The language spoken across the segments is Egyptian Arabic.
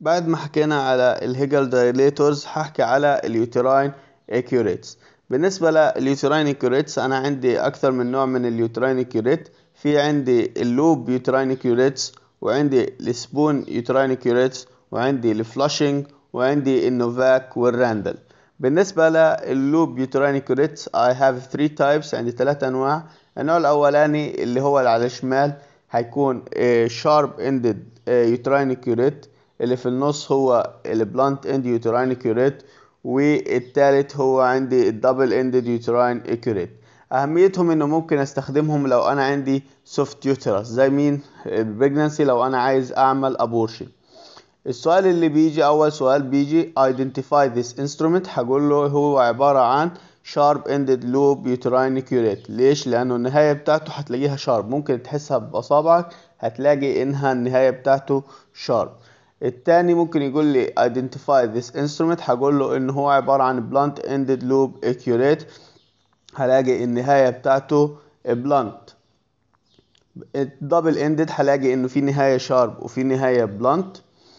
بعد ما حكينا على الهيجل دايليتورز هحكي على اليوتراين اكيوريتس بالنسبة لليوتراين اكيوريتس أنا عندي أكثر من نوع من اليوتراين اكيوريت في عندي اللوب يوتراين اكيوريتس وعندي السبون يوتراين اكيوريتس وعندي الفلاشنج وعندي النوفاك والراندل بالنسبة للوب يوتراين اكيوريتس I have three types عندي ثلاث أنواع النوع الأولاني اللي هو اللي على الشمال هيكون شارب اندد يوتراين اكيوريت اللي في النص هو البلانت اند يوتراين اكيوريت والتالت هو عندي الدبل اندد يوتراين اكيوريت اهميتهم انه ممكن استخدمهم لو انا عندي سوفت يوترس زي مين البريجنانسي لو انا عايز اعمل ابورشن السؤال اللي بيجي اول سؤال بيجي identify this instrument هقول له هو عبارة عن sharp ended loop uterine curate ليش لانه النهاية بتاعته هتلاقيها sharp ممكن تحسها باصابعك هتلاقي انها النهاية بتاعته sharp التاني ممكن يقول لي identify this instrument هقول له ان هو عبارة عن blunt ended loop accurate هلاقي النهاية بتاعته blunt الدبل اندد هلاقي انه في نهاية شارب وفي نهاية بلانت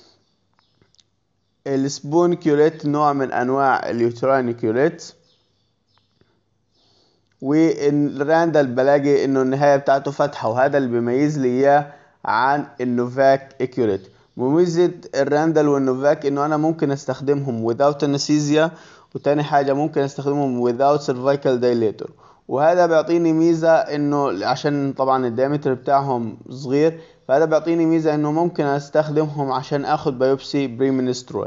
السبون كيوريت نوع من انواع اليوتراين كيوريت والراندل بلاقي انه النهاية بتاعته فاتحة وهذا اللي بيميز لي اياه عن النوفاك اكيوريت مميزة الراندل والنوفاك انه انا ممكن استخدمهم without anesthesia وتاني حاجة ممكن استخدمهم without cervical dilator وهذا بيعطيني ميزة انه عشان طبعا الدايمتر بتاعهم صغير فهذا بيعطيني ميزة انه ممكن استخدمهم عشان اخد بايوبسي بريمنسترول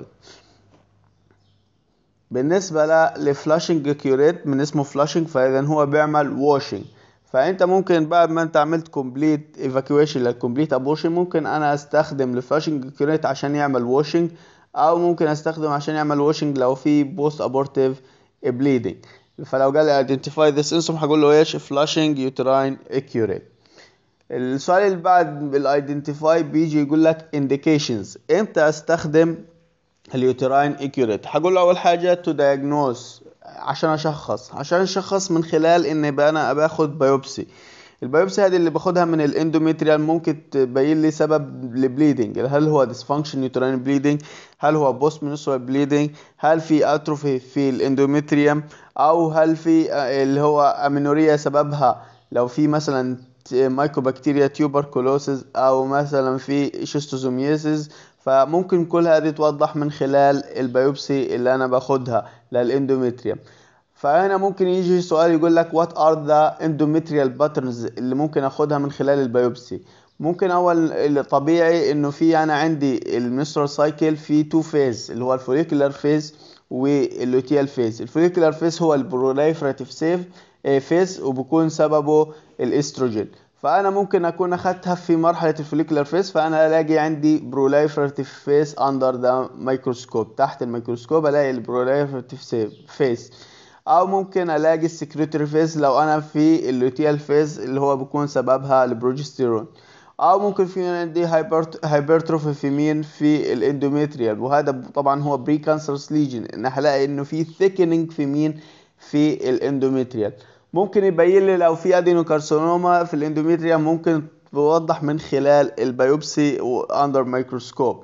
بالنسبة لفلاشنج كيوريت من اسمه فلاشنج فاذا هو بيعمل واشنج فانت ممكن بعد ما انت عملت كومبليت ايفاكويشن للكومبليت ابورشن ممكن انا استخدم الفلاشنج كيوريت عشان يعمل واشنج او ممكن استخدم عشان يعمل واشنج لو في بوست ابورتيف بليدنج فلو قال لي identify this instrument هقول له ايش flushing uterine accurate السؤال اللي بعد الايدنتيفاي بيجي يقول لك indications امتى استخدم اليوتراين اكيوريت هقول له اول حاجه تو diagnose عشان اشخص عشان اشخص من خلال ان بقى انا باخد بايوبسي البايوبسي هذه اللي باخدها من الاندوميتريال ممكن تبين لي سبب البليدنج هل هو ديسفانكشن يوتراين بليدنج هل هو بوست منسترال بليدنج هل في اتروفي في الاندوميتريوم او هل في اللي هو امينوريا سببها لو في مثلا مايكوبكتيريا تيوبركلوسيس او مثلا في شيستوزومياسيس فممكن كل هذه توضح من خلال البيوبسي اللي انا باخدها للاندوميتريوم فهنا ممكن يجي سؤال يقول لك what are the endometrial patterns اللي ممكن اخدها من خلال البيوبسي ممكن اول الطبيعي انه في انا عندي المنسترال سايكل في تو فيز اللي هو الفوليكولار فيز واللوتيال فيز الفوليكولار فيز هو البروليفراتيف سيف فيز وبكون سببه الاستروجين فانا ممكن اكون اخدتها في مرحله الفوليكولار فيز فانا الاقي عندي بروليفراتيف فيز اندر ذا مايكروسكوب تحت الميكروسكوب الاقي البروليفراتيف فيز او ممكن الاقي السكريتوري فيز لو انا في اللوتيال فيز اللي هو بيكون سببها البروجستيرون او ممكن في عندي هايبرتروفي في مين في الاندوميتريال وهذا طبعا هو بري كانسرس ليجن ان هلاقي انه في ثيكنينج في مين في الاندوميتريال ممكن يبين لي لو في ادينوكارسينوما في الاندوميتريال ممكن توضح من خلال البيوبسي اندر مايكروسكوب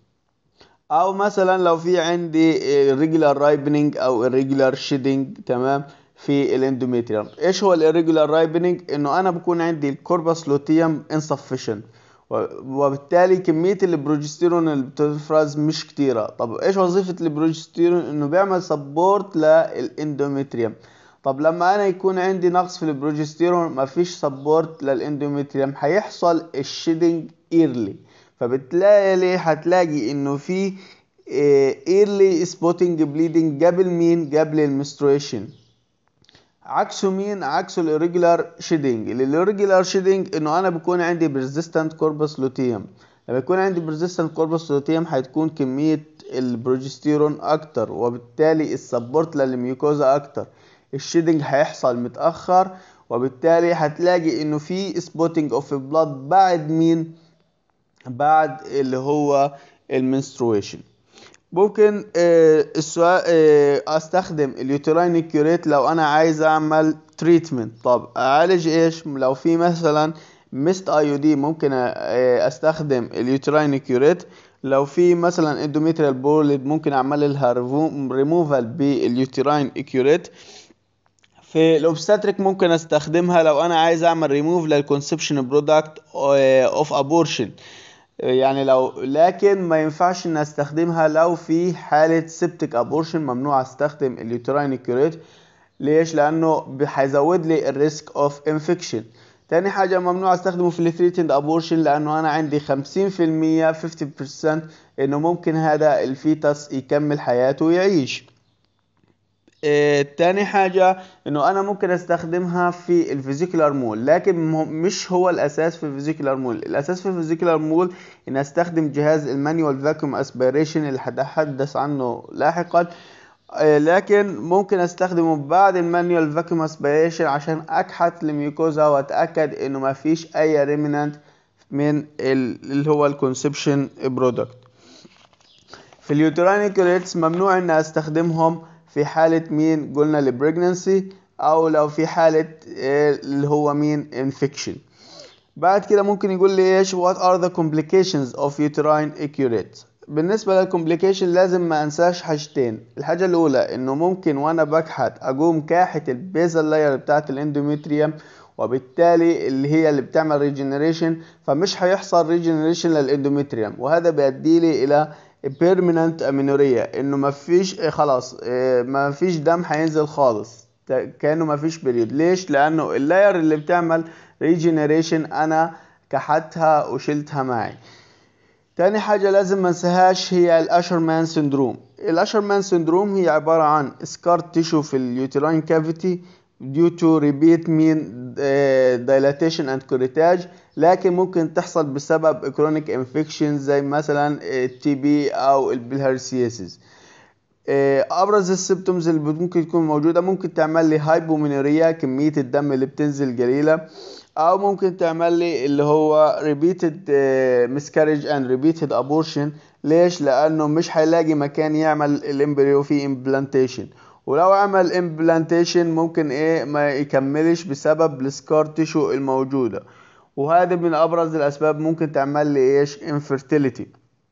او مثلا لو في عندي irregular ripening او irregular shedding تمام في الاندوميتريوم ايش هو الirregular ripening انه انا بكون عندي الكوربس لوتيوم insufficient وبالتالي كمية البروجستيرون اللي بتفرز مش كتيرة طب ايش وظيفة البروجستيرون انه بيعمل سبورت للاندوميتريوم طب لما انا يكون عندي نقص في البروجستيرون مفيش سبورت للاندوميتريوم هيحصل الشيدنج ايرلي فبالتالي هتلاقي انه في ايرلي سبوتنج بليدنج قبل مين قبل المسترويشن عكسه مين عكسه الirregular شيدنج الirregular شيدنج انه انا بكون عندي persistent corpus luteum لما يكون عندي persistent corpus luteum هتكون كمية البروجستيرون اكتر وبالتالي السبورت للميوكوزا اكتر الشيدنج هيحصل متأخر وبالتالي هتلاقي انه في سبوتنج اوف بلاد بعد مين بعد اللي هو المنسترويشن ممكن آه السؤال آه استخدم اليوتراين كيوريت لو انا عايز اعمل تريتمنت طب اعالج ايش لو في مثلا ميست اي دي ممكن آه استخدم اليوتراين كيوريت لو في مثلا اندوميتريال بوليد ممكن اعمل لها ريموفال باليوتراين اكيوريت في الاوبستاتريك ممكن استخدمها لو انا عايز اعمل ريموف للكونسبشن برودكت اوف ابورشن يعني لو لكن ما ينفعش ان استخدمها لو في حالة سيبتك ابورشن ممنوع استخدم اليوتراين اكيوريت ليش لانه هيزود لي الريسك اوف انفكشن تاني حاجة ممنوع استخدمه في الثريتند ابورشن لانه انا عندي خمسين في المية 50% انه ممكن هذا الفيتس يكمل حياته ويعيش اه تاني حاجة انه انا ممكن استخدمها في الفيزيكولار مول لكن مش هو الاساس في الفيزيكولار مول الاساس في الفيزيكولار مول ان استخدم جهاز المانيوال فاكيوم اسبيريشن اللي هتحدث عنه لاحقا لكن ممكن استخدمه بعد المانيوال فاكيوم اسبيريشن عشان اكحت الميوكوزا واتاكد انه ما فيش اي ريمنانت من اللي هو الكونسبشن برودكت في اليوترين كوريتس ممنوع ان استخدمهم في حالة مين قلنا البريجننسي او لو في حالة اللي هو مين انفكشن بعد كده ممكن يقول لي ايش what are the complications of uterine accurate بالنسبة للكومبليكيشن لازم ما انساش حاجتين الحاجة الاولى انه ممكن وانا بكحت اقوم كاحت البيزل لاير بتاعت الاندوميتريوم وبالتالي اللي هي اللي بتعمل ريجنريشن فمش هيحصل ريجنريشن للاندوميتريوم وهذا بيؤدي لي الى بيرمننت امينوريا انه ما فيش خلاص ما فيش دم هينزل خالص كانه ما فيش بريود ليش لانه اللاير اللي بتعمل ريجنريشن انا كحتها وشلتها معي تاني حاجة لازم ما انساهاش هي الاشرمان سندروم الاشرمان سندروم هي عبارة عن سكار تيشو في اليوتراين كافيتي due to repeat mean dilatation and curettage لكن ممكن تحصل بسبب chronic infection زي مثلا التي بي او البلهارسياسيس ابرز السيمبتومز اللي ممكن تكون موجوده ممكن تعمل لي هايبومينوريا كميه الدم اللي بتنزل قليله او ممكن تعمل لي اللي هو repeated miscarriage and repeated abortion ليش لانه مش هيلاقي مكان يعمل الامبريو فيه implantation ولو عمل امبلانتيشن ممكن ايه ما يكملش بسبب السكار تيشو الموجودة وهذا من ابرز الاسباب ممكن تعمل لي ايش انفرتيليتي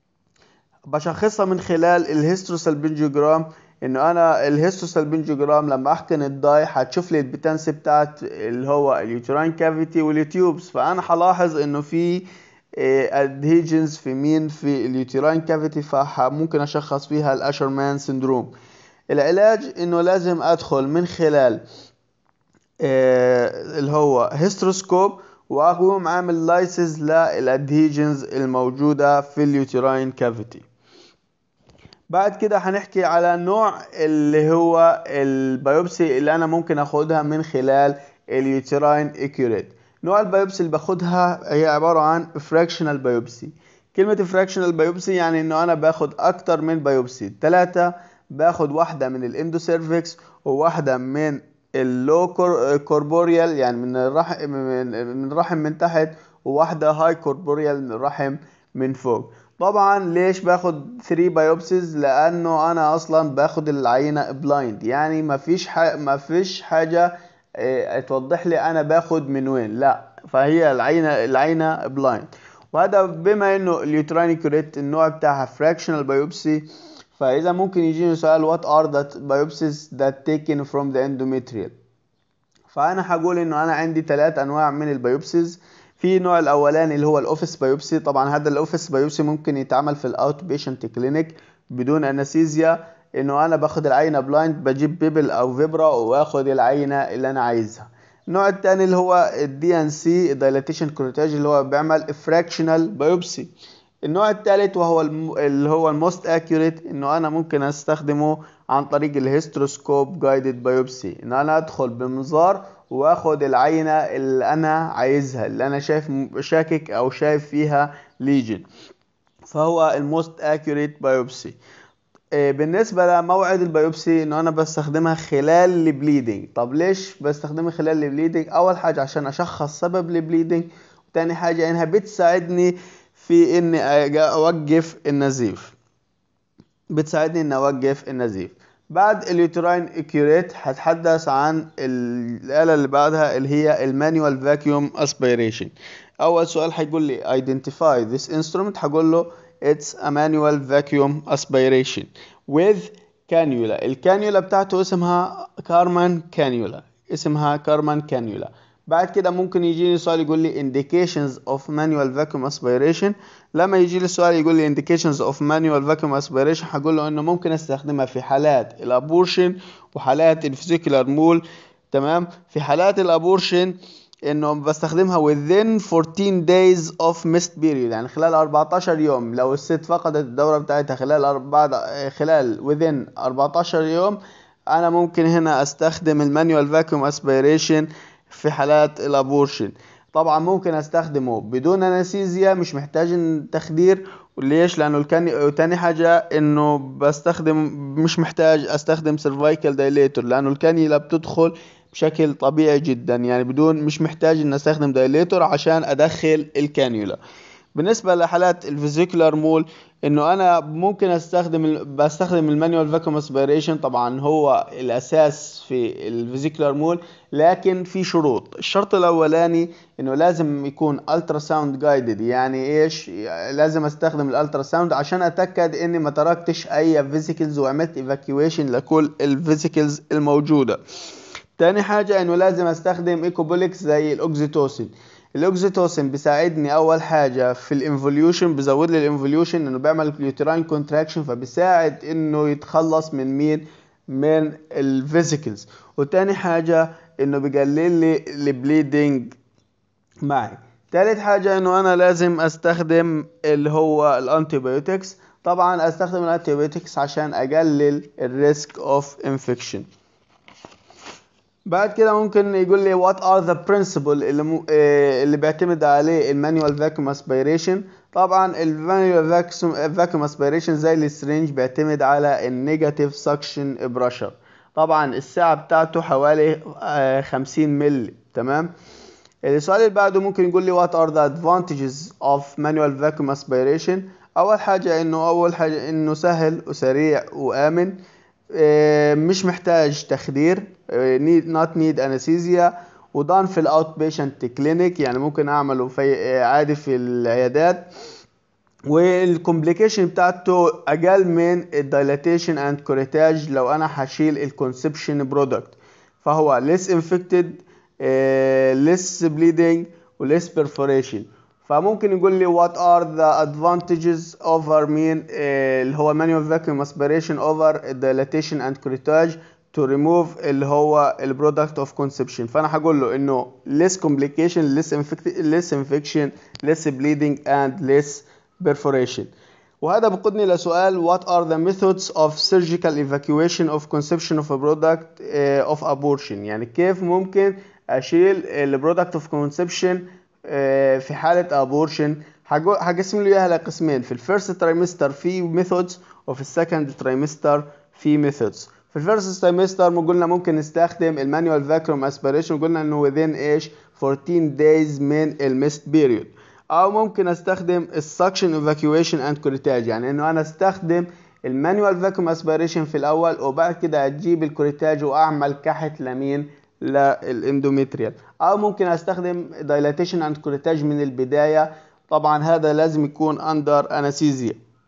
بشخصها من خلال الهيستروسالبنجيوجرام انه انا الهيستروسالبنجيوجرام لما احقن الداي هتشوف لي البتنس بتاعت اللي هو اليوتراين كافيتي واليوتيوبس فانا هلاحظ انه في ادهيجنز في مين في اليوتراين كافيتي فممكن اشخص فيها الاشرمان سندروم العلاج انه لازم ادخل من خلال آه اللي هو هيستروسكوب واقوم عامل لايسز للادهيجنز الموجودة في اليوتراين كافيتي بعد كده هنحكي على نوع اللي هو البيوبسي اللي انا ممكن اخدها من خلال اليوتراين اكيوريت نوع البيوبسي اللي باخدها هي عبارة عن فراكشنال بيوبسي كلمة فراكشنال بيوبسي يعني انه انا باخد اكتر من بيوبسي ثلاثة باخد واحدة من الاندوسيرفكس وواحدة من اللو كوربوريال يعني من الرحم من الرحم من تحت وواحدة هاي كوربوريال من الرحم من فوق طبعا ليش باخد 3 بايوبسيز لانه انا اصلا باخد العينة بلايند يعني مفيش ح... مفيش حاجة اه توضح لي انا باخد من وين لا فهي العينة العينة بلايند وهذا بما انه اليوتراني كوريت النوع بتاعها فراكشنال بايوبسي فاذا ممكن يجيني سؤال what are the biopsies that taken from the endometrial فانا هقول انه انا عندي ثلاث انواع من البيوبسيز في نوع الاولاني اللي هو الاوفيس بايوبسي طبعا هذا الاوفيس بايوبسي ممكن يتعمل في الاوت بيشنت كلينيك بدون انستيزيا انه انا باخد العينه بلايند بجيب بيبل او فيبرا واخد العينه اللي انا عايزها النوع الثاني اللي هو الدي ان سي دايلاتيشن كروتاج اللي هو بيعمل فراكشنال بايوبسي النوع الثالث وهو اللي هو الموست اكيوريت انه انا ممكن استخدمه عن طريق الهيستروسكوب جايدد بايوبسي ان انا ادخل بمنظار واخد العينه اللي انا عايزها اللي انا شايف شاكك او شايف فيها ليجن فهو الموست اكيوريت بايوبسي بالنسبة لموعد البيوبسي انه انا بستخدمها خلال البليدنج طب ليش بستخدمها خلال البليدنج اول حاجة عشان اشخص سبب البليدنج وتاني حاجة انها بتساعدني في اني اوقف النزيف بتساعدني اني اوقف النزيف بعد اليوتراين اكيوريت هتحدث عن الآلة اللي بعدها اللي هي المانيوال فاكيوم اسبيريشن اول سؤال هيقول لي identify this instrument هقول له it's a manual vacuum aspiration with cannula الكانيولا بتاعته اسمها كارمان كانيولا اسمها كارمان كانيولا بعد كده ممكن يجيني سؤال يقول لي indications of manual vacuum aspiration لما يجي لي سؤال يقول لي indications of manual vacuum aspiration هقول له انه ممكن استخدمها في حالات الابورشن وحالات الفيزيكولار مول تمام في حالات الابورشن انه بستخدمها within 14 days of missed period يعني خلال 14 يوم لو الست فقدت الدورة بتاعتها خلال بعد خلال within 14 يوم انا ممكن هنا استخدم المانيوال فاكيوم اسبيريشن في حالات الابورشن طبعا ممكن استخدمه بدون انستيزيا مش محتاج تخدير ليش لانه الكان تاني حاجة انه بستخدم مش محتاج استخدم سيرفايكال دايليتور لانه الكانيولا بتدخل بشكل طبيعي جدا يعني بدون مش محتاج ان استخدم دايليتور عشان ادخل الكانيولا بالنسبة لحالات الفيزيكولار مول انه انا ممكن استخدم بستخدم المانيوال فاكيوم اسبيريشن طبعا هو الاساس في الفيزيكولار مول لكن في شروط الشرط الاولاني انه لازم يكون الترا ساوند جايدد يعني ايش لازم استخدم الالترا ساوند عشان اتاكد اني ما تركتش اي فيزيكلز وعملت ايفاكيويشن لكل الفيزيكلز الموجوده تاني حاجة انه لازم استخدم ايكوبوليكس زي الاوكسيتوسين الاوكسيتوسين بيساعدني اول حاجة في الانفوليوشن بيزود لي الانفوليوشن انه بيعمل اليوتراين كونتراكشن فبيساعد انه يتخلص من مين من الفيزيكلز وتاني حاجة انه بيقلل لي البليدنج معي تالت حاجة انه انا لازم استخدم اللي هو الانتيبيوتكس طبعا استخدم الانتيبيوتكس عشان اقلل الريسك اوف انفكشن بعد كده ممكن يقول لي what are the principle اللي م... اللي بيعتمد عليه المانيوال فاكيوم اسبيريشن طبعا المانيوال فاكيوم اسبيريشن زي السرنج بيعتمد على النيجاتيف سكشن بريشر طبعا الساعة بتاعته حوالي 50 مللي تمام السؤال اللي بعده ممكن يقول لي what are the advantages of manual vacuum aspiration اول حاجة انه اول حاجة انه سهل وسريع وامن مش محتاج تخدير need not need anesthesia ودان في الاوت بيشنت كلينيك يعني ممكن اعمله في عادي في العيادات والكومبليكيشن بتاعته اقل من الدايلاتيشن اند كوريتاج لو انا هشيل الكونسبشن برودكت فهو less infected less bleeding و less perforation فممكن يقول لي what are the advantages over مين اللي هو manual vacuum aspiration over dilatation and curettage to remove اللي هو ال product of conception فانا هقول له انه less complication less, less infection less bleeding and less perforation وهذا بقودني لسؤال what are the methods of surgical evacuation of conception of a product uh, of abortion يعني كيف ممكن اشيل ال product of conception في حالة ابورشن هقسم له اياها لقسمين في الفيرست ترايمستر في ميثودز وفي السكند ترايمستر في ميثودز في الفيرست ترايمستر قلنا ممكن نستخدم المانيوال فاكيوم اسبيريشن قلنا انه within ايش 14 days من الميست بيريود او ممكن استخدم السكشن ايفاكيويشن اند كوريتاج يعني انه انا استخدم المانيوال فاكيوم اسبيريشن في الاول وبعد كده اجيب الكوريتاج واعمل كحت لمين للاندوميتريال او ممكن استخدم دايلاتيشن اند كوريتاج من البدايه طبعا هذا لازم يكون اندر انستيزيا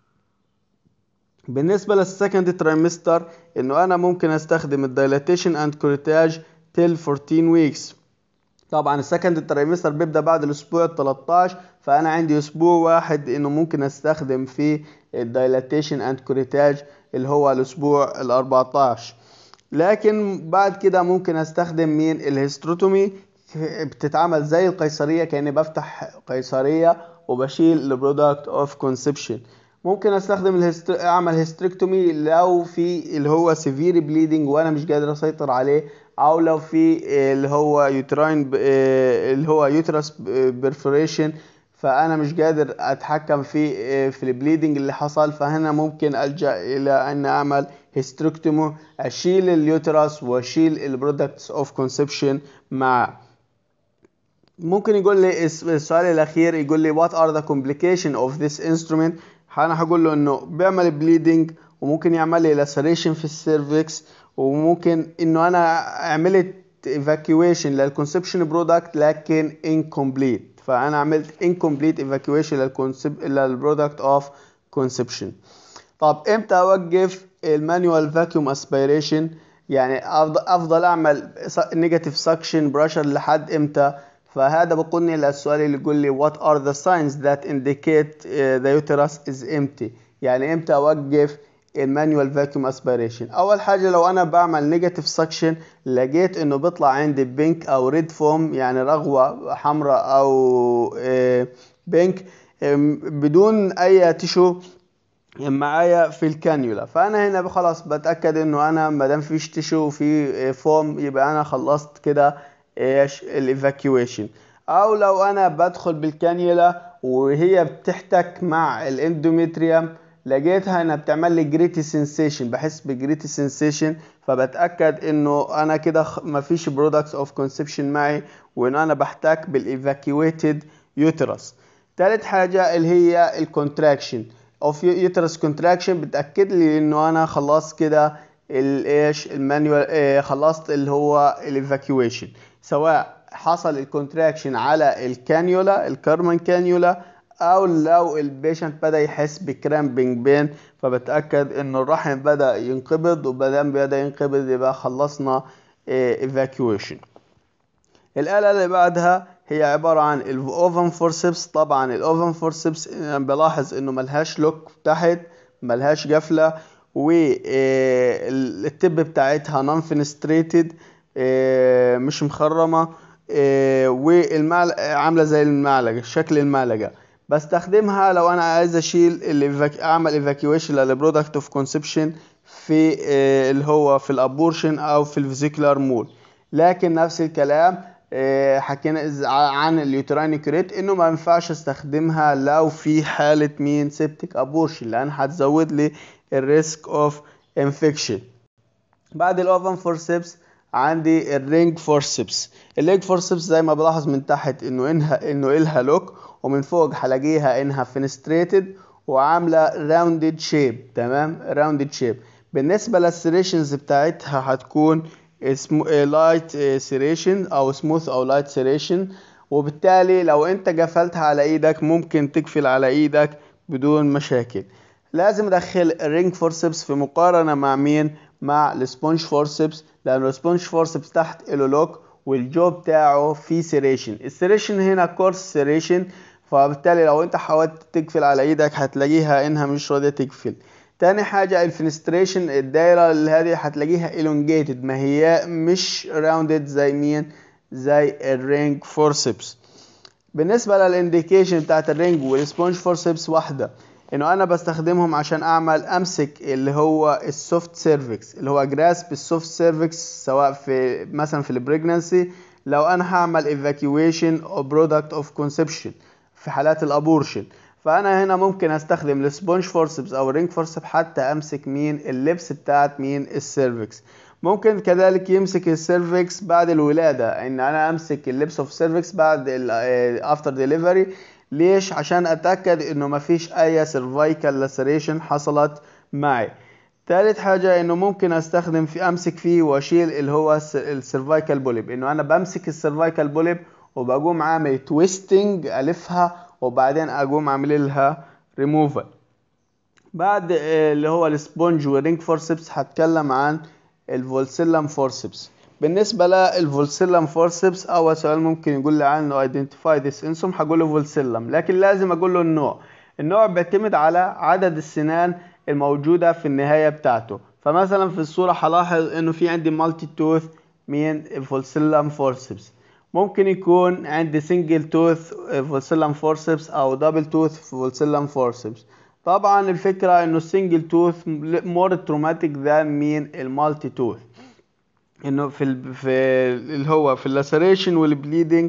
بالنسبه للسكند ترايمستر انه انا ممكن استخدم الدايلاتيشن اند كوريتاج تيل 14 ويكس طبعا السكند ترايمستر بيبدا بعد الاسبوع ال 13 فانا عندي اسبوع واحد انه ممكن استخدم فيه الدايلاتيشن اند كوريتاج اللي هو الاسبوع ال 14 لكن بعد كده ممكن استخدم مين الهستروتومي بتتعمل زي القيصريه كاني بفتح قيصريه وبشيل البرودكت اوف كونسبشن ممكن استخدم الهست... اعمل هيستريكتومي لو في اللي هو سيفير بليدنج وانا مش قادر اسيطر عليه او لو في اللي هو يوتراين اللي هو يوترس بيرفوريشن فانا مش قادر اتحكم في في البليدنج اللي حصل فهنا ممكن الجا الى ان اعمل هيستريكتومي اشيل اليوترس واشيل البرودكتس اوف كونسبشن مع ممكن يقول لي السؤال الاخير يقول لي what are the complication of this instrument انا هقول له انه بيعمل بليدنج وممكن يعمل لي لاسريشن في السيرفكس وممكن انه انا عملت evacuation للكونسبشن برودكت لكن incomplete فانا عملت incomplete evacuation للكونسب للبرودكت اوف conception طب امتى اوقف المانيوال فاكيوم اسبيريشن يعني افضل اعمل نيجاتيف سكشن بريشر لحد امتى فهذا بقودني للسؤال اللي يقول لي what are the signs that indicate uh, the uterus is empty يعني امتى اوقف المانيوال فاكيوم اسبيريشن اول حاجه لو انا بعمل نيجاتيف سكشن لقيت انه بيطلع عندي بينك او ريد فوم يعني رغوه حمراء او بينك بدون اي تشو معايا في الكانيولا فانا هنا خلاص بتاكد انه انا ما دام فيش تشو وفي فوم يبقى انا خلصت كده ايش الايفاكيويشن او لو انا بدخل بالكانيولا وهي بتحتك مع الاندوميتريوم لقيتها انها بتعمل لي جريتي سنسيشن بحس بجريتي سنسيشن فبتاكد انه انا كده مفيش برودكتس اوف كونسبشن معي وان انا بحتك بالايفاكيويتد يوترس تالت حاجه اللي هي الكونتراكشن اوف يوترس كونتراكشن بتاكد لي انه انا خلصت كده الايش المانيوال إيه خلصت اللي هو الايفاكيويشن سواء حصل الكونتراكشن على الكانيولا الكارمن كانيولا او لو البيشنت بدا يحس بكرامبنج بين فبتاكد ان الرحم بدا ينقبض وبدام بدا ينقبض يبقى خلصنا ايفاكيويشن الاله اللي بعدها هي عباره عن الاوفن فورسبس طبعا الاوفن فورسبس بلاحظ انه ملهاش لوك تحت ملهاش قفله والتب بتاعتها نون فينستريتد مش مخرمه والمعلقه عامله زي المعلقه شكل المعلقه بستخدمها لو انا عايز اشيل اعمل ايفاكيويشن للبرودكت اوف كونسبشن في اللي هو في الابورشن او في الفيزيكولار مول لكن نفس الكلام حكينا عن اليوتراين كريت انه ما ينفعش استخدمها لو في حاله مين سيبتك ابورشن لان هتزود لي الريسك اوف انفكشن بعد الاوفن فورسبس عندي الرينج فورسبس الرينج فورسبس زي ما بلاحظ من تحت انه انها انه الها لوك ومن فوق هلاقيها انها فينستريتد وعامله راوندد شيب تمام راوندد شيب بالنسبه للسريشنز بتاعتها هتكون لايت سيريشن او سموث او لايت سيريشن وبالتالي لو انت قفلتها على ايدك ممكن تقفل على ايدك بدون مشاكل لازم ادخل الرينج فورسبس في مقارنه مع مين مع السبونج فورسبس لان السبونج فورسبس تحت له لوك والجو بتاعه فيه سيريشن السيريشن هنا كورس سيريشن فبالتالي لو انت حاولت تقفل على ايدك هتلاقيها انها مش راضيه تقفل تاني حاجة الفنستريشن الدايرة اللي هذه هتلاقيها elongated ما هي مش rounded زي مين زي الرينج فورسبس بالنسبة للانديكيشن بتاعت الرينج والسبونج فورسبس واحدة انه انا بستخدمهم عشان اعمل امسك اللي هو السوفت سيرفكس اللي هو جراسب السوفت سيرفكس سواء في مثلا في البريجنانسي لو انا هعمل evacuation او product of conception في حالات الابورشن فانا هنا ممكن استخدم السبونج فورسبس او الرينج فورسب حتى امسك مين اللبس بتاعت مين السيرفكس ممكن كذلك يمسك السيرفكس بعد الولاده ان انا امسك اللبس اوف سيرفكس بعد افتر ديليفري ليش عشان اتاكد انه مفيش اي سيرفايكال لاسريشن حصلت معي تالت حاجة انه ممكن استخدم في امسك فيه واشيل اللي هو السيرفايكال بوليب انه انا بمسك السيرفايكال بوليب وبقوم عامل تويستنج الفها وبعدين اقوم عامل لها ريموفال بعد اللي هو السبونج والرينج فورسبس هتكلم عن الفولسيلم فورسبس بالنسبة للفولسيلم فورسبس أول سؤال ممكن يقول لي عنه identify this انسوم هقول له فولسيلم لكن لازم أقول له النوع النوع بيعتمد على عدد السنان الموجودة في النهاية بتاعته فمثلا في الصورة هلاحظ إنه في عندي مالتي توث من فولسيلم فورسبس ممكن يكون عندي سنجل توث فولسيلم فورسبس او دبل توث فولسيلم فورسبس طبعا الفكرة انه السنجل توث مور تروماتيك ذان مين المالتي توث انه في ال في اللي هو في اللاسريشن والبليدنج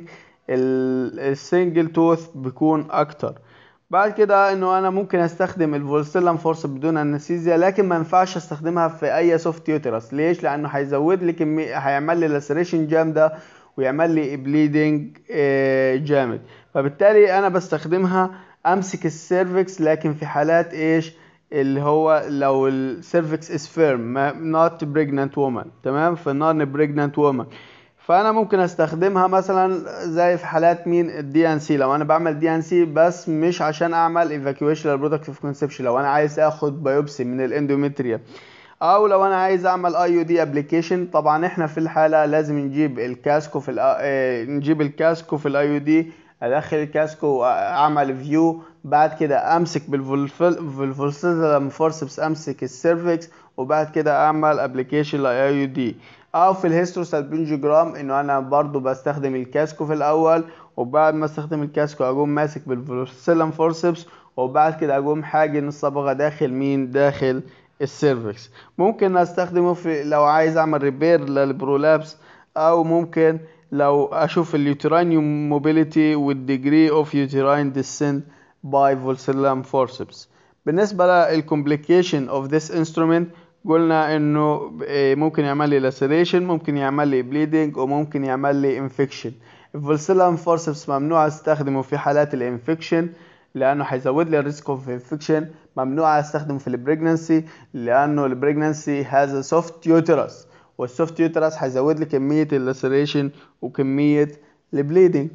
السنجل توث بيكون اكتر بعد كده انه انا ممكن استخدم الفولسيلم فورس بدون انستيزيا لكن ما ينفعش استخدمها في اي سوفت يوترس ليش لانه هيزود لي كميه هيعمل لي لاسريشن جامده ويعمل لي بليدنج جامد فبالتالي انا بستخدمها امسك السيرفكس لكن في حالات ايش اللي هو لو السيرفكس از فيرم نوت بريجنانت وومن تمام في نون بريجنانت وومن فانا ممكن استخدمها مثلا زي في حالات مين الدي ان سي لو انا بعمل دي ان سي بس مش عشان اعمل ايفاكيويشن للبرودكت اوف كونسبشن لو انا عايز اخد بايوبسي من الاندوميتريا او لو انا عايز اعمل اي يو دي ابلكيشن طبعا احنا في الحاله لازم نجيب الكاسكو في اه نجيب الكاسكو في الاي يو دي ادخل الكاسكو اعمل فيو بعد كده امسك بالفولسيزم فورسبس امسك السيرفكس وبعد كده اعمل ابلكيشن لاي يو دي او في الهيستروسالبنجوجرام انه انا برضو بستخدم الكاسكو في الاول وبعد ما استخدم الكاسكو اقوم ماسك بالفولسيلم فورسبس وبعد كده اقوم حاجن الصبغه داخل مين داخل السيرفكس ممكن استخدمه في لو عايز اعمل ريبير للبرولابس او ممكن لو اشوف اليوتراين موبيليتي والديجري اوف يوتراين ديسنت باي فولسيلم فورسبس بالنسبه للكومبليكيشن اوف ذس انسترومنت قلنا انه ممكن يعمل لي لاسيريشن ممكن يعمل لي بليدنج وممكن يعمل لي انفكشن الفولسيلم فورسبس ممنوع استخدمه في حالات الانفكشن لانه هيزود لي الريسك اوف انفكشن ممنوع استخدمه في البريجنسي لانه البريجنسي هاز سوفت يوترس والسوفت يوترس هيزود لي كميه اللاسيريشن وكميه البليدنج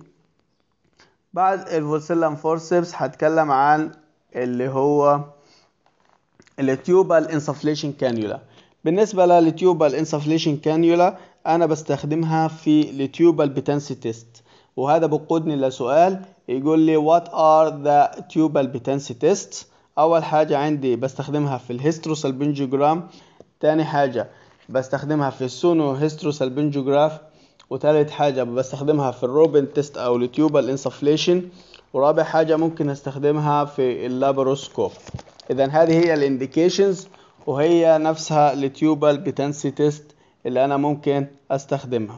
بعد الفولسيلم فورسبس هتكلم عن اللي هو التيوبال انسفليشن كانيولا بالنسبة للتيوبال انسفليشن كانيولا أنا بستخدمها في التيوبال بتنسي تيست وهذا بقودني لسؤال يقول لي what are the tubal patency tests أول حاجة عندي بستخدمها في الهيستروسالبنجوجرام تاني حاجة بستخدمها في السونو هيستروسالبنجوجراف وتالت حاجة بستخدمها في الروبن تيست أو التيوبال انسفليشن ورابع حاجة ممكن استخدمها في اللابروسكوب اذا هذه هي الانديكيشنز وهي نفسها التيوبال بتنسي تيست اللي انا ممكن استخدمها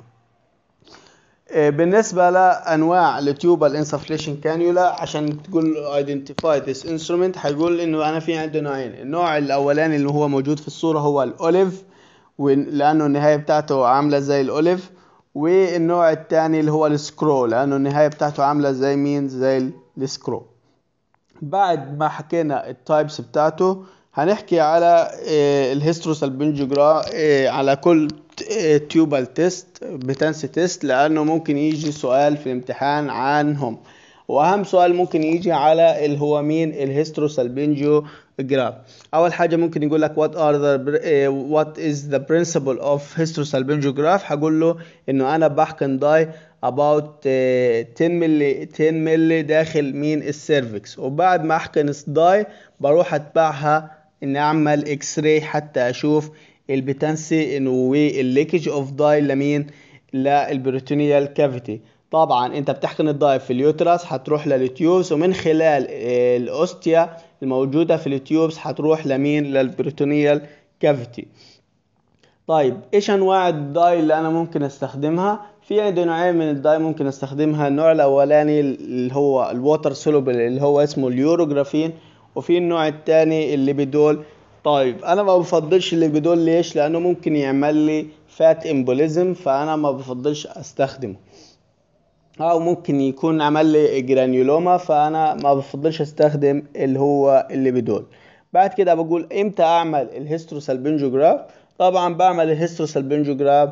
بالنسبة لأنواع التيوبال انسفليشن كانيولا عشان تقول identify this instrument هيقول إنه أنا في عندي نوعين، النوع الأولاني اللي هو موجود في الصورة هو الأوليف لأنه النهاية بتاعته عاملة زي الأوليف والنوع الثاني اللي هو السكرو لأنه النهاية بتاعته عاملة زي مين؟ زي السكرو. بعد ما حكينا التايبس بتاعته هنحكي على الهيستروسالبنجوجرا على كل تيوبال تيست بتنسي تيست لانه ممكن يجي سؤال في الامتحان عنهم واهم سؤال ممكن يجي على اللي هو مين الهيستروسالبنجوجراف اول حاجه ممكن يقول لك what are the what is the principle of hysterosalpingograph هقول له انه انا بحقن داي about 10 ملي 10 ملي داخل مين السيرفكس وبعد ما احقن الداي بروح اتبعها ان اعمل اكس راي حتى اشوف البتنسي انه والليكج اوف داي لمين للبروتينيال كافيتي طبعا انت بتحقن الداي في اليوترس هتروح للتيوبس ومن خلال الاوستيا الموجوده في التيوبس هتروح لمين للبروتينيال كافيتي طيب ايش انواع الداي اللي انا ممكن استخدمها في عندي نوعين من الداي ممكن استخدمها النوع الاولاني اللي هو الووتر سولوبل اللي هو اسمه اليوروجرافين وفي النوع الثاني اللي بدول طيب انا ما بفضلش اللي بدول ليش لانه ممكن يعمل لي فات امبوليزم فانا ما بفضلش استخدمه او ممكن يكون عمل لي جرانيولوما فانا ما بفضلش استخدم اللي هو اللي بدول بعد كده بقول امتى اعمل الهيستروسالبنجوجراف طبعا بعمل الهيستروسالبنجوجراف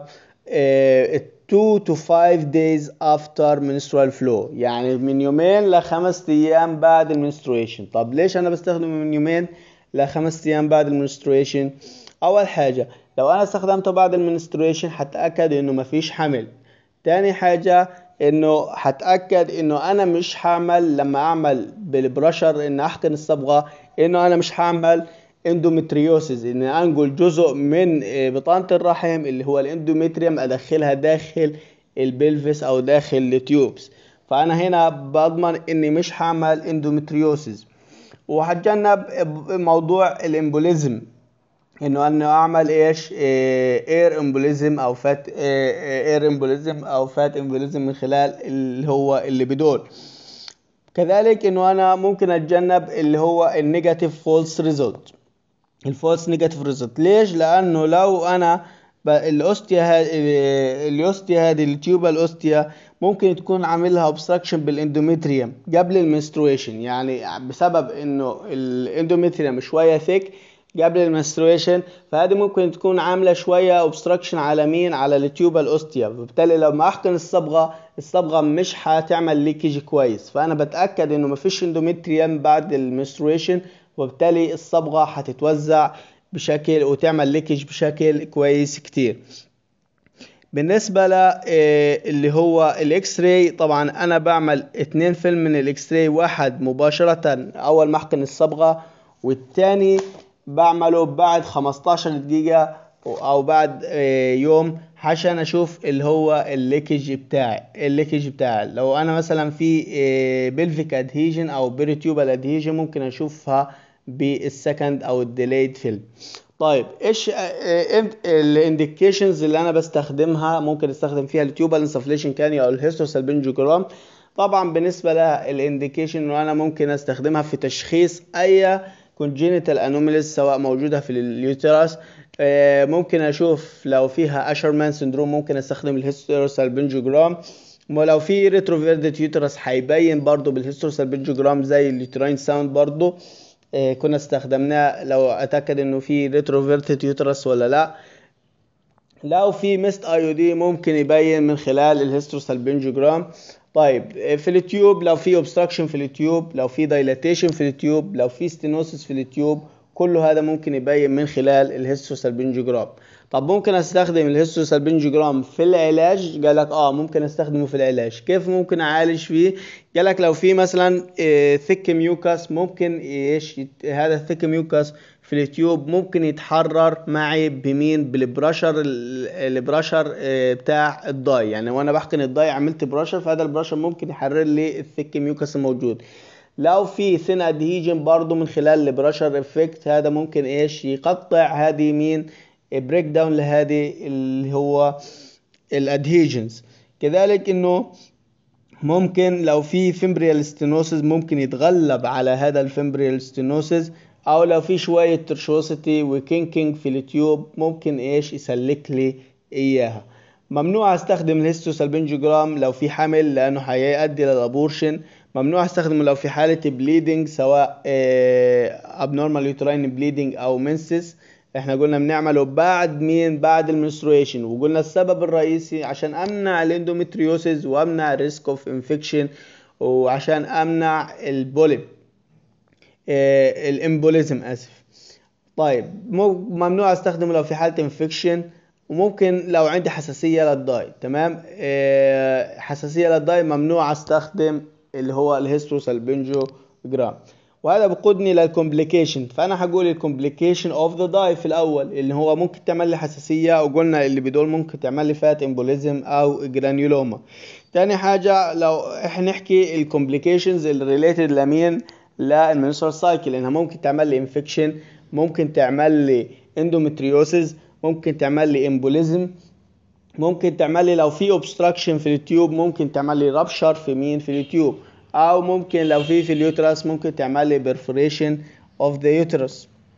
2 to 5 days after menstrual flow يعني من يومين لخمس ايام بعد المنسترويشن طب ليش انا بستخدمه من يومين لخمس ايام بعد المنسترويشن اول حاجة لو انا استخدمته بعد المنسترويشن هتأكد انه مفيش حمل تاني حاجة انه هتأكد انه انا مش هعمل لما اعمل بالبرشر ان احقن الصبغة انه انا مش هعمل اندومتريوسيس ان انقل جزء من بطانة الرحم اللي هو الاندومتريوم ادخلها داخل البلفس او داخل التيوبس فانا هنا بضمن اني مش هعمل اندومتريوسيس وهتجنب موضوع الامبوليزم انه انه اعمل ايش اير امبوليزم او فات اير امبوليزم او فات امبوليزم من خلال اللي هو اللي بدول كذلك انه انا ممكن اتجنب اللي هو النيجاتيف فولس ريزولت الفولس نيجاتيف ريزولت ليش لانه لو انا الاوستيا هذه الاوستيا هذه التيوبا الاوستيا ممكن تكون عاملها اوبستراكشن بالاندوميتريوم قبل المنسترويشن يعني بسبب انه الاندوميتريوم شويه ثيك قبل المنسترويشن فهذه ممكن تكون عامله شويه اوبستراكشن على مين على التيوبال اوستيا وبالتالي لو ما احقن الصبغه الصبغه مش هتعمل ليكج كويس فانا بتاكد انه مفيش اندوميتريوم بعد المنسترويشن وبالتالي الصبغه هتتوزع بشكل وتعمل ليكج بشكل كويس كتير بالنسبة ل اللي هو الاكس راي طبعا انا بعمل اتنين فيلم من الاكس راي واحد مباشرة اول ما احقن الصبغة والتاني بعمله بعد 15 دقيقة او بعد يوم عشان اشوف اللي هو الليكج بتاعي الليكج بتاعي لو انا مثلا في بلفيك ادهيجن او بيريتيوبال ادهيجن ممكن اشوفها بالسكند او الديليد فيلم طيب ايش الانديكيشنز اللي انا بستخدمها ممكن استخدم فيها التيوبال انسفليشن كاني او الهيستوسالبنجوجرام طبعا بالنسبه للانديكيشن انه انا ممكن استخدمها في تشخيص اي congenital anomalies سواء موجوده في اليوترس ممكن اشوف لو فيها اشرمان سندروم ممكن استخدم الهيستوسالبنجوجرام ولو في ريتروفيردت يوترس هيبين برضو بالهيستوسالبنجوجرام زي اليوتراين ساوند برضو كنا استخدمناه لو اتاكد انه في ريتروفيرتد يوترس ولا لا لو في ميست اي دي ممكن يبين من خلال الهيستروسالبنجوجرام طيب في التيوب لو في اوبستراكشن في التيوب لو في دايلاتيشن في التيوب لو في ستينوسيس في التيوب كل هذا ممكن يبين من خلال الهيستروسالبنجوجرام طب ممكن استخدم الهيستوسالبنجوجرام في العلاج قال لك اه ممكن استخدمه في العلاج كيف ممكن اعالج فيه قال لك لو في مثلا ثيك ميوكاس ممكن ايش هذا الثيك ميوكاس في اليوتيوب ممكن يتحرر معي بمين بالبرشر البرشر بتاع الضاي يعني وانا بحقن الضاي عملت برشر فهذا البرشر ممكن يحرر لي الثيك ميوكاس الموجود لو في ثين ادهيجن برضو من خلال البرشر افكت هذا ممكن ايش يقطع هذه مين بريك داون لهذه اللي هو الادهيجنز كذلك انه ممكن لو في فيمبريال ستينوسيس ممكن يتغلب على هذا الفيمبريال ستينوسيس او لو في شويه ترشوسيتي وكينكينج في التيوب ممكن ايش يسلك لي اياها ممنوع استخدم الهيستوسالبنجوجرام لو في حمل لانه هيؤدي للابورشن ممنوع استخدمه لو في حاله بليدنج سواء ابنورمال يوتراين بليدنج او منسس احنا قلنا بنعمله بعد مين بعد المنسترويشن وقلنا السبب الرئيسي عشان امنع الاندومتريوسيس وامنع ريسك اوف انفكشن وعشان امنع البوليب اه الامبوليزم اسف طيب ممنوع استخدمه لو في حاله انفكشن وممكن لو عندي حساسيه للضاي تمام اه حساسيه للضاي ممنوع استخدم اللي هو الهيستروسالبنجوجرام وهذا بقودني للكومبليكيشن فانا هقول الكومبليكيشن اوف ذا داي في الاول اللي هو ممكن تعمل لي حساسيه وقلنا اللي بدول ممكن تعمل لي فات امبوليزم او جرانيولوما تاني حاجه لو احنا نحكي الكومبليكيشنز الريليتد لمين للمنسترال سايكل انها ممكن تعمل لي انفكشن ممكن تعمل لي اندومتريوسيس ممكن تعمل لي امبوليزم ممكن تعمل لي لو في اوبستراكشن في التيوب ممكن تعمل لي رابشر في مين في التيوب او ممكن لو في في اليوترس ممكن تعمل لي perforation of the uterus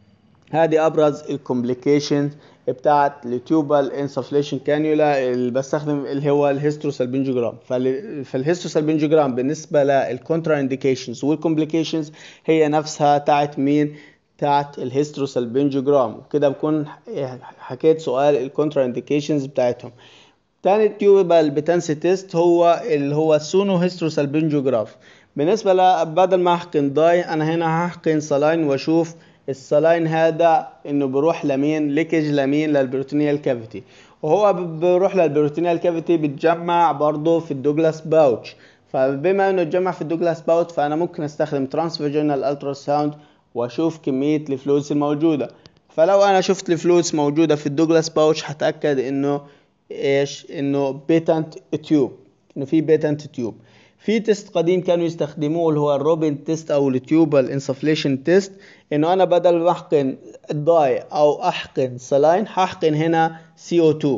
هذه ابرز الكومبليكيشن بتاعت التيوبال انسفليشن كانيولا اللي بستخدم اللي هو الهيستروسالبنجوجرام فالهيستروسالبنجوجرام بالنسبه للكونترا انديكيشنز والكومبليكيشنز هي نفسها تاعت مين بتاعت الهيستروسالبنجوجرام كده بكون حكيت سؤال الكونترا انديكيشنز بتاعتهم تاني تيوبال بتنسي تيست هو اللي هو السونو هيستروسالبنجوجراف بالنسبه ل بدل ما احقن داي انا هنا هحقن صلاين واشوف الصلاين هذا انه بيروح لمين ليكج لمين للبروتينيال كافيتي وهو بيروح للبروتينيال كافيتي بيتجمع برضه في الدوجلاس باوتش فبما انه اتجمع في الدوجلاس باوتش فانا ممكن استخدم ترانس فيجينال الترا ساوند واشوف كميه الفلويدز الموجوده فلو انا شفت الفلويدز موجوده في الدوجلاس باوتش هتاكد انه ايش انه بيتنت تيوب انه في بيتنت تيوب في تيست قديم كانوا يستخدموه اللي هو الروبن تيست او التيوبال انسفليشن تيست انه انا بدل ما احقن الضاي او احقن سلاين هحقن هنا سي او 2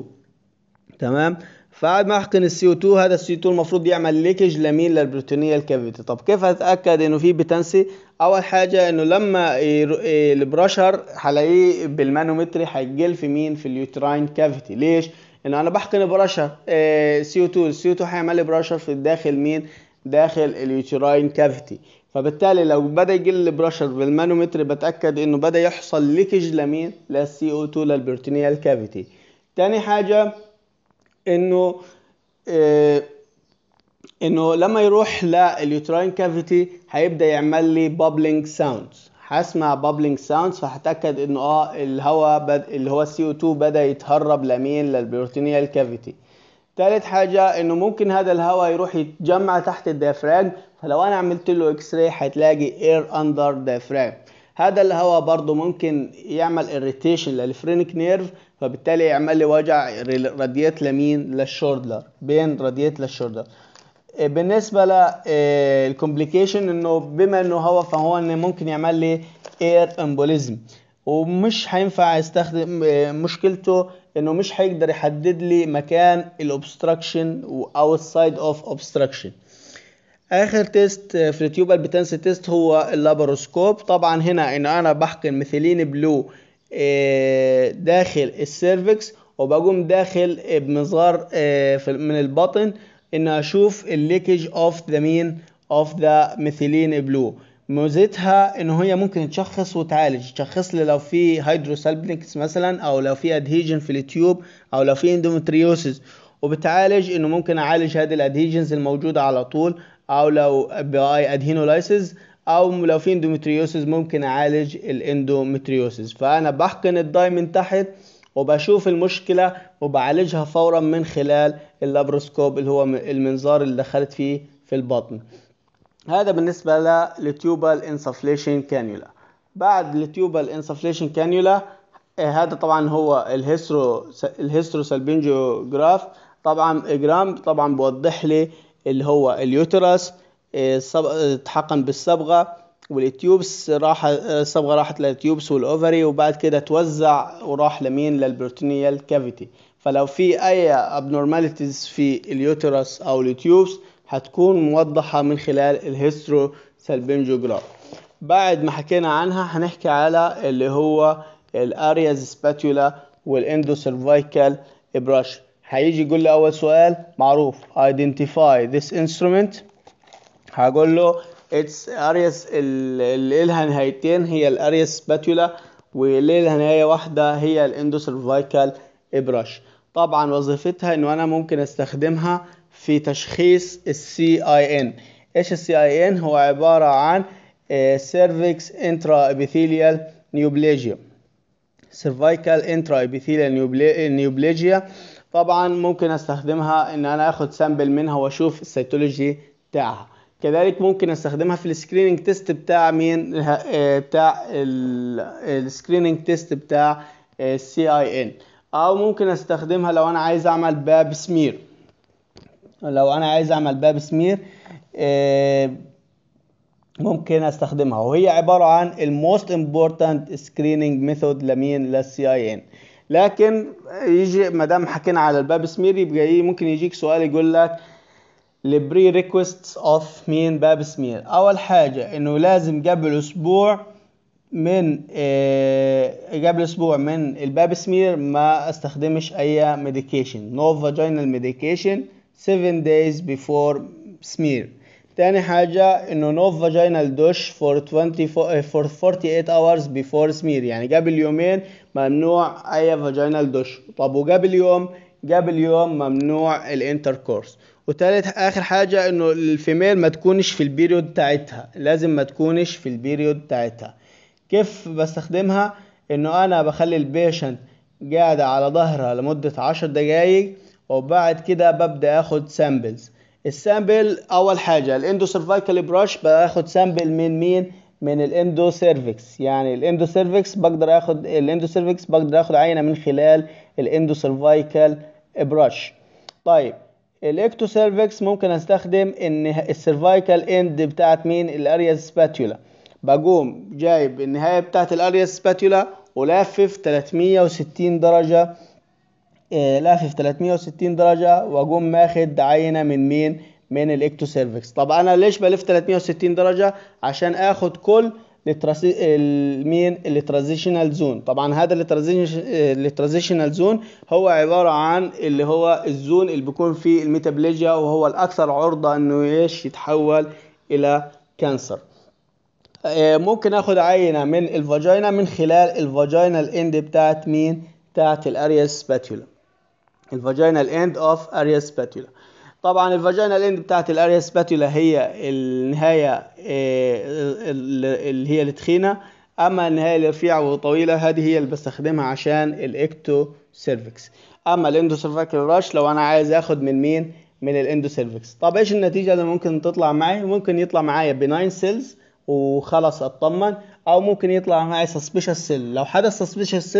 تمام فبعد ما احقن السي او 2 هذا السي 2 المفروض يعمل ليكج لمين للبروتينيال كافيتي طب كيف اتاكد انه في بتنسي اول حاجه انه لما البرشر هلاقيه بالمانومتري هيجل في مين في اليوتراين كافيتي ليش انه انا بحقن برشر سي او 2 السي او 2 هيعمل لي برشر في الداخل مين داخل اليوتراين كافيتي فبالتالي لو بدا يجي لي بريشر بالمانومتر بتاكد انه بدا يحصل ليكج لمين للسي او 2 للبرتونيال كافيتي تاني حاجه انه آه انه لما يروح لليوتراين كافيتي هيبدا يعمل لي بابلينج ساوندز هسمع بابلينج ساوندز فهتاكد انه اه الهواء بد... اللي هو السي او 2 بدا يتهرب لمين للبروتينيال كافيتي تالت حاجة انه ممكن هذا الهواء يروح يتجمع تحت الديافراجم فلو انا عملت له اكس راي هتلاقي اير اندر diaphragm هذا الهواء برضه ممكن يعمل اريتيشن للفرينك نيرف فبالتالي يعمل لي وجع راديات لمين للشولدر بين راديات للشولدر بالنسبه للكومبليكيشن انه بما انه هواء فهو انه ممكن يعمل لي اير امبوليزم ومش هينفع استخدم مشكلته انه مش هيقدر يحدد لي مكان الاوبستراكشن او السايد اوف اوبستراكشن اخر تيست في التيوبال بتنسي تيست هو اللاباروسكوب طبعا هنا ان انا بحقن ميثيلين بلو داخل السيرفكس وبقوم داخل بمنظار من البطن ان اشوف الليكج اوف ذا مين اوف ذا ميثيلين بلو ميزتها ان هي ممكن تشخص وتعالج تشخص لي لو في هيدروسالبنكس مثلا او لو في ادهيجن في التيوب او لو في اندومتريوسز وبتعالج انه ممكن اعالج هذه الادهيجنز الموجوده على طول او لو باي ادهينولايسز او لو في اندومتريوسز ممكن اعالج الاندومتريوسز فانا بحقن الداي من تحت وبشوف المشكله وبعالجها فورا من خلال اللابروسكوب اللي هو المنظار اللي دخلت فيه في البطن هذا بالنسبه للتيوبال انسفليشن كانيولا بعد التيوبال انسفليشن كانيولا هذا طبعا هو الهيسترو الهيسترو سالبنجيوجراف طبعا جرام طبعا بوضح لي اللي هو اليوترس اتحقن بالصبغه والتيوبس راح الصبغه راحت للتيوبس والاوفري وبعد كده توزع وراح لمين للبروتينيال كافيتي فلو في اي abnormalities في اليوترس او التيوبس هتكون موضحة من خلال الهيسترو سالبنجوجراف بعد ما حكينا عنها هنحكي على اللي هو الارياز سباتولا والاندو سيرفايكال براش هيجي يقول لي اول سؤال معروف identify this instrument هقول له اتس ارياس اللي لها نهايتين هي الارياس سباتولا واللي لها نهايه واحده هي الاندو سيرفايكال براش طبعا وظيفتها انه انا ممكن استخدمها في تشخيص السي اي ان ايش السي اي ان هو عباره عن سيرفكس انترا ابيثيليال نيوبليجيا سيرفايكال انترا ابيثيليال نيوبليجيا طبعا ممكن استخدمها ان انا اخد سامبل منها واشوف السيتولوجي بتاعها كذلك ممكن استخدمها في السكريننج تيست بتاع مين بتاع السكريننج تيست بتاع السي اي ان او ممكن استخدمها لو انا عايز اعمل باب سمير لو انا عايز اعمل باب سمير ممكن استخدمها وهي عبارة عن الموست امبورتانت سكريننج ميثود لمين للسي اي ان لكن يجي ما دام حكينا على الباب سمير يبقى ممكن يجيك سؤال يقول لك البري ريكويست اوف مين باب سمير اول حاجة انه لازم قبل اسبوع من قبل اسبوع من الباب سمير ما استخدمش اي ميديكيشن نو فاجينال ميديكيشن 7 days before smear تاني حاجة انه no vaginal douche for 20 for 48 hours before smear يعني قبل يومين ممنوع اي vaginal douche طب وقبل يوم قبل يوم ممنوع الانتركورس وتالت اخر حاجة انه الفيميل ما تكونش في البيريود بتاعتها لازم ما تكونش في البيريود بتاعتها كيف بستخدمها انه انا بخلي البيشنت قاعدة على ظهرها لمدة عشر دقايق وبعد كده ببدا اخد سامبلز السامبل اول حاجه الاندو سيرفايكال براش باخد سامبل من مين من الاندو سيرفكس يعني الاندو سيرفكس بقدر اخد الاندو سيرفكس بقدر اخد عينه من خلال الاندو سيرفايكال براش طيب الاكتو سيرفكس ممكن استخدم ان السيرفايكال اند بتاعت مين الارياز سباتولا بقوم جايب النهايه بتاعت الارياز سباتولا ولافف 360 درجه لافف 360 درجة واقوم ماخد عينة من مين من الاكتو سيرفكس طب انا ليش بلف 360 درجة عشان اخد كل مين الترانزيشنال زون طبعا هذا الترانزيشنال زون هو عبارة عن اللي هو الزون اللي بيكون فيه الميتابليجيا وهو الاكثر عرضة انه ايش يتحول الى كانسر آه، ممكن اخد عينة من الفاجينا من خلال الفاجينال اند بتاعت مين بتاعت الاريا سباتيولا الفاجينال اند اوف اريا سباتيولا طبعا الفاجينال اند بتاعت الاريا سباتيولا هي النهاية آه، اللي هي التخينة اما النهاية الرفيعة وطويلة هذه هي اللي بستخدمها عشان الاكتو سيرفكس اما الاندو سيرفيكال راش لو انا عايز اخد من مين من الاندو سيرفكس طب ايش النتيجة اللي ممكن تطلع معي ممكن يطلع معايا بناين سيلز وخلاص اطمن او ممكن يطلع معي سسبيشس سيل لو حدث سسبيشس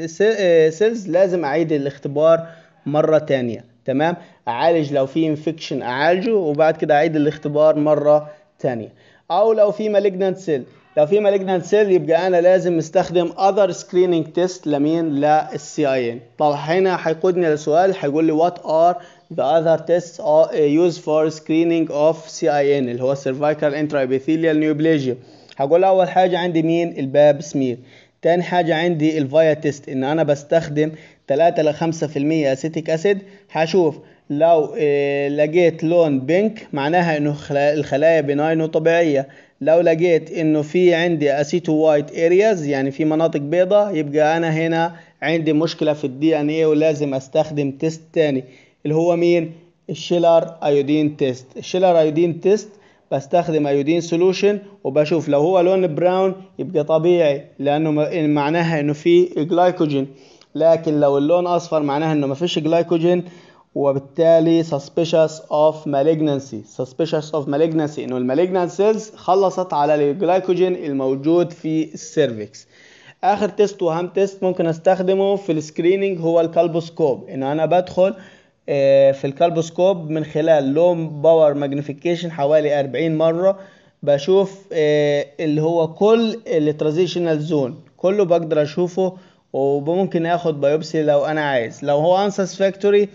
سيلز لازم اعيد الاختبار مرة تانية تمام اعالج لو في انفكشن اعالجه وبعد كده اعيد الاختبار مرة تانية او لو في malignant سيل لو في malignant سيل يبقى انا لازم استخدم other screening test لمين للسي اي ان طب هنا هيقودني لسؤال هيقول لي what are the other tests used for screening of CIN اللي هو cervical intraepithelial neoplasia هقول اول حاجه عندي مين الباب سمير تاني حاجة عندي الفايا تيست ان انا بستخدم 3 ل 5% اسيتيك اسيد هشوف لو إيه لقيت لون بينك معناها انه الخلايا بناين وطبيعية لو لقيت انه في عندي اسيتو وايت ارياز يعني في مناطق بيضة يبقى انا هنا عندي مشكلة في الدي ان ايه ولازم استخدم تيست تاني اللي هو مين الشيلر ايودين تيست الشيلر ايودين تيست بستخدم ايودين سولوشن وبشوف لو هو لون براون يبقى طبيعي لانه معناها انه في جلايكوجين لكن لو اللون اصفر معناها انه ما فيش جلايكوجين وبالتالي suspicious of malignancy suspicious of malignancy انه المالجنانت سيلز خلصت على الجلايكوجين الموجود في السيرفكس اخر تيست واهم تيست ممكن استخدمه في السكريننج هو الكالبوسكوب ان انا بدخل في الكالبوسكوب من خلال لو باور ماجنيفيكيشن حوالي 40 مره بشوف اللي هو كل الترانزيشنال زون كله بقدر اشوفه وممكن اخد بايوبسي لو انا عايز لو هو unsatisfactory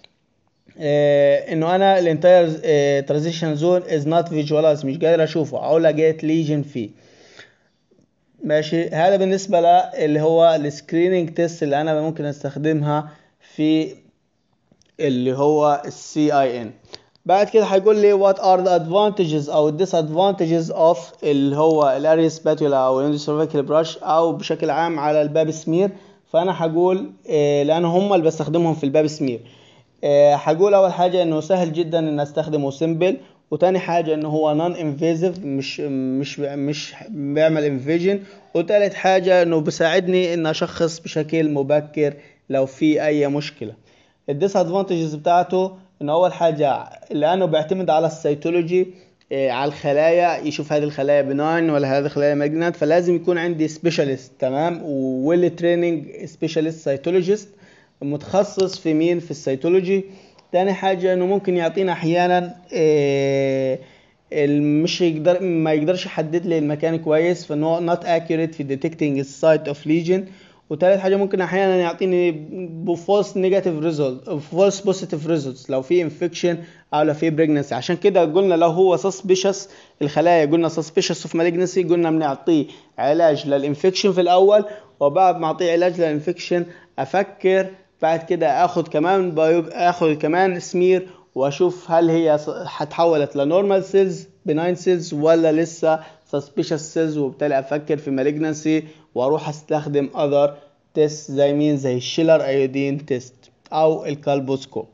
انه انا الانتاير ترانزيشن زون از نوت فيجواليز مش قادر اشوفه او لقيت ليجن فيه ماشي هذا بالنسبه اللي هو السكريننج تيست اللي انا ممكن استخدمها في اللي هو السي اي ان بعد كده هيقول لي what are the advantages او disadvantages of اللي هو الاريا سباتولا او الاندوسيرفيكال براش او بشكل عام على الباب سمير فانا هقول إيه لان هم اللي بستخدمهم في الباب سمير إيه هقول اول حاجه انه سهل جدا ان استخدمه سيمبل وتاني حاجه انه هو نون انفيزيف مش مش مش بيعمل انفيجن وتالت حاجه انه بيساعدني ان اشخص بشكل مبكر لو في اي مشكله الديس ادفانتجز بتاعته ان اول حاجه لانه بيعتمد على السيتولوجي إيه على الخلايا يشوف هذه الخلايا بناين ولا هذه الخلايا ماجنات فلازم يكون عندي سبيشالست تمام ويل تريننج سبيشالست سيتولوجيست متخصص في مين في السيتولوجي تاني حاجة انه ممكن يعطينا احيانا إيه مش يقدر ما يقدرش يحدد لي المكان كويس فانه هو not accurate في detecting the site of lesion وتالت حاجة ممكن أحيانا يعطيني بفولس نيجاتيف ريزولت فولس بوزيتيف ريزولتس لو في انفكشن أو لو في بريجنسي عشان كده قلنا لو هو سسبيشس الخلايا قلنا سسبيشس اوف مالجنسي قلنا بنعطيه علاج للانفكشن في الأول وبعد ما أعطيه علاج للانفكشن أفكر بعد كده آخد كمان بايوب آخد كمان سمير وأشوف هل هي هتحولت لنورمال سيلز بناين سيلز ولا لسه suspicious cells وبالتالي افكر في malignancy واروح استخدم other تيست زي مين زي الشيلر ايودين تيست او الكالبوسكوب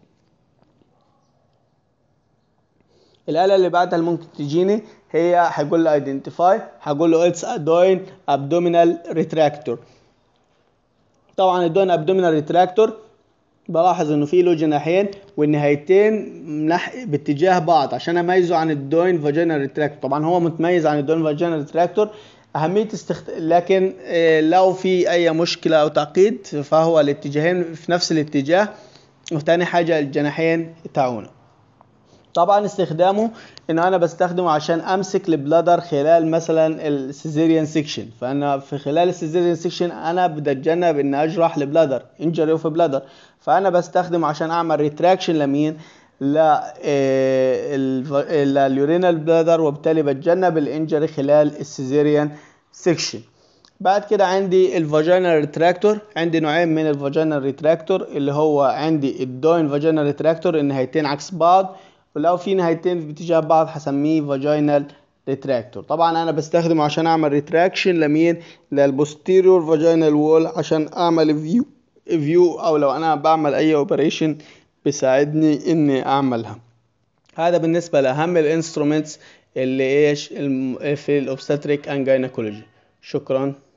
الآلة اللي بعدها اللي ممكن تجيني هي هيقول لي identify هقول له it's a doin abdominal retractor طبعا الدوين abdominal retractor بلاحظ انه في له جناحين والنهايتين نح... باتجاه بعض عشان اميزه عن الدوين فاجينال ريتراكتور طبعا هو متميز عن الدوين فاجينال ريتراكتور اهميه استخد... لكن لو في اي مشكله او تعقيد فهو الاتجاهين في نفس الاتجاه وثاني حاجه الجناحين تاعونه طبعا استخدامه ان انا بستخدمه عشان امسك البلادر خلال مثلا السيزيريان سيكشن فانا في خلال السيزيريان سيكشن انا بدي اتجنب ان اجرح البلادر انجري اوف بلادر فانا بستخدمه عشان اعمل ريتراكشن لمين لليورينال بلادر وبالتالي بتجنب الانجري خلال السيزيريان سيكشن بعد كده عندي الفاجينال ريتراكتور عندي نوعين من الفاجينال ريتراكتور اللي هو عندي الدوين فاجينال ريتراكتور النهايتين عكس بعض ولو في نهايتين باتجاه بعض هسميه فاجينال ريتراكتور طبعا انا بستخدمه عشان اعمل ريتراكشن لمين للبوستيريور فاجينال وول عشان اعمل فيو فيو او لو انا بعمل اي اوبريشن بيساعدني اني اعملها هذا بالنسبه لاهم الانسترومنتس اللي ايش في الاوبستاتريك اند جاينيكولوجي شكرا